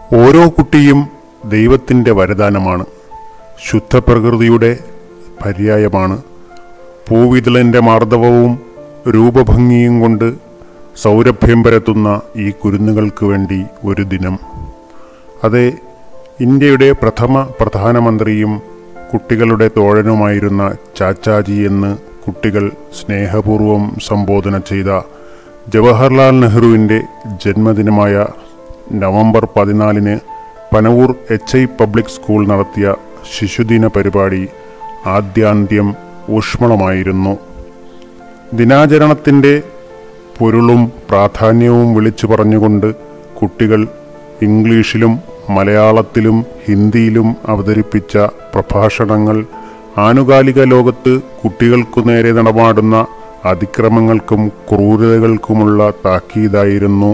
ഓരോ കുട്ടിയും ദൈവത്തിൻ്റെ വരദാനമാണ് ശുദ്ധപ്രകൃതിയുടെ പര്യായമാണ് പൂവിതളിൻ്റെ മാർദ്ദവവും രൂപഭംഗിയും കൊണ്ട് സൗരഭ്യം പരത്തുന്ന ഈ കുരുന്നുകൾക്ക് വേണ്ടി ഒരു ദിനം അതെ ഇന്ത്യയുടെ പ്രഥമ പ്രധാനമന്ത്രിയും കുട്ടികളുടെ തോഴനുമായിരുന്ന ചാച്ചാജി എന്ന് കുട്ടികൾ സ്നേഹപൂർവം സംബോധന ചെയ്ത ജവഹർലാൽ നെഹ്റുവിൻ്റെ ജന്മദിനമായ നവംബർ പതിനാലിന് Panavur H I public school നടത്തിയ ശിശുദിന പരിപാടി ആദ്യാന്ത്യം ഊഷ്മളമായിരുന്നു ദിനാചരണത്തിൻ്റെ പൊരുളും പ്രാധാന്യവും വിളിച്ചു പറഞ്ഞുകൊണ്ട് കുട്ടികൾ ഇംഗ്ലീഷിലും മലയാളത്തിലും ഹിന്ദിയിലും അവതരിപ്പിച്ച പ്രഭാഷണങ്ങൾ ആനുകാലിക ലോകത്ത് കുട്ടികൾക്കു നേരെ നടമാടുന്ന അതിക്രമങ്ങൾക്കും ക്രൂരതകൾക്കുമുള്ള താക്കീതായിരുന്നു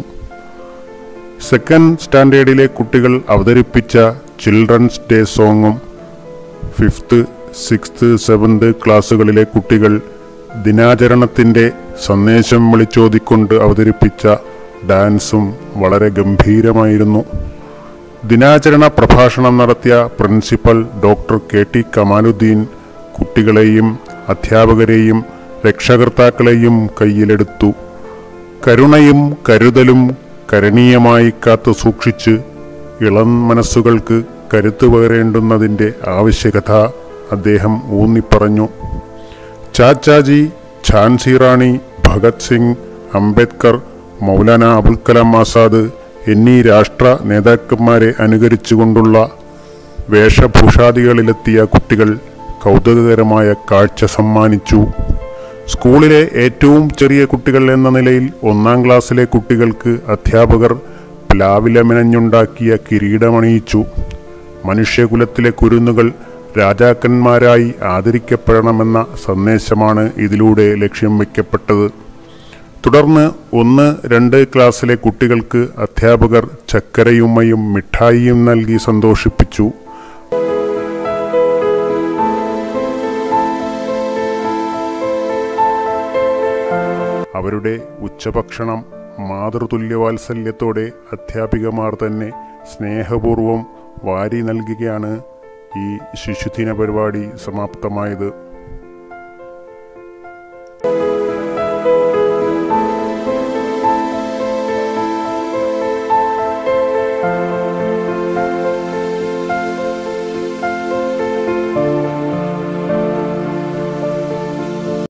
സെക്കൻഡ് സ്റ്റാൻഡേർഡിലെ കുട്ടികൾ അവതരിപ്പിച്ച ചിൽഡ്രൻസ് ഡേ സോങ്ങും ഫിഫ്ത്ത് സിക്സ്ത് സെവൻത് ക്ലാസ്സുകളിലെ കുട്ടികൾ ദിനാചരണത്തിൻ്റെ സന്ദേശം വിളിച്ചോതിക്കൊണ്ട് അവതരിപ്പിച്ച ഡാൻസും വളരെ ഗംഭീരമായിരുന്നു ദിനാചരണ പ്രഭാഷണം നടത്തിയ principal doctor K T Kamaluddin കുട്ടികളെയും അധ്യാപകരെയും രക്ഷകർത്താക്കളെയും കയ്യിലെടുത്തു കരുണയും കരുതലും കരണീയമായി കാത്തു സൂക്ഷിച്ച് ഇളം മനസ്സുകൾക്ക് കരുത്തു പകരേണ്ടുന്നതിൻ്റെ ആവശ്യകത അദ്ദേഹം ഊന്നിപ്പറഞ്ഞു ചാച്ചാജി ഝാൻസി റാണി ഭഗത് സിംഗ് അംബേദ്കർ മൗലാന അബുൽ കലാം ആസാദ് എന്നീ രാഷ്ട്ര നേതാക്കന്മാരെ അനുകരിച്ചുകൊണ്ടുള്ള വേഷഭൂഷാദികളിലെത്തിയ കുട്ടികൾ കൗതുകകരമായ കാഴ്ച സമ്മാനിച്ചു സ്കൂളിലെ ഏറ്റവും ചെറിയ കുട്ടികൾ എന്ന നിലയിൽ ഒന്നാം ക്ലാസ്സിലെ കുട്ടികൾക്ക് അധ്യാപകർ പ്ലാവിലമെനഞ്ഞുണ്ടാക്കിയ കിരീടമണിയിച്ചു മനുഷ്യകുലത്തിലെ കുരുന്നുകൾ രാജാക്കന്മാരായി ആദരിക്കപ്പെടണമെന്ന സന്ദേശമാണ് ഇതിലൂടെ ലക്ഷ്യം വയ്ക്കപ്പെട്ടത് തുടർന്ന് ഒന്ന് രണ്ട് ക്ലാസ്സിലെ കുട്ടികൾക്ക് അധ്യാപകർ ചക്കരയുമ്മയും മിഠായിയും നൽകി സന്തോഷിപ്പിച്ചു അവരുടെ ഉച്ചഭക്ഷണം മാതൃതുല്യവാത്സല്യത്തോടെ അധ്യാപികമാർ തന്നെ സ്നേഹപൂർവം വാരി നൽകുകയാണ് ഈ ശിശുദിന പരിപാടി സമാപ്തമായത്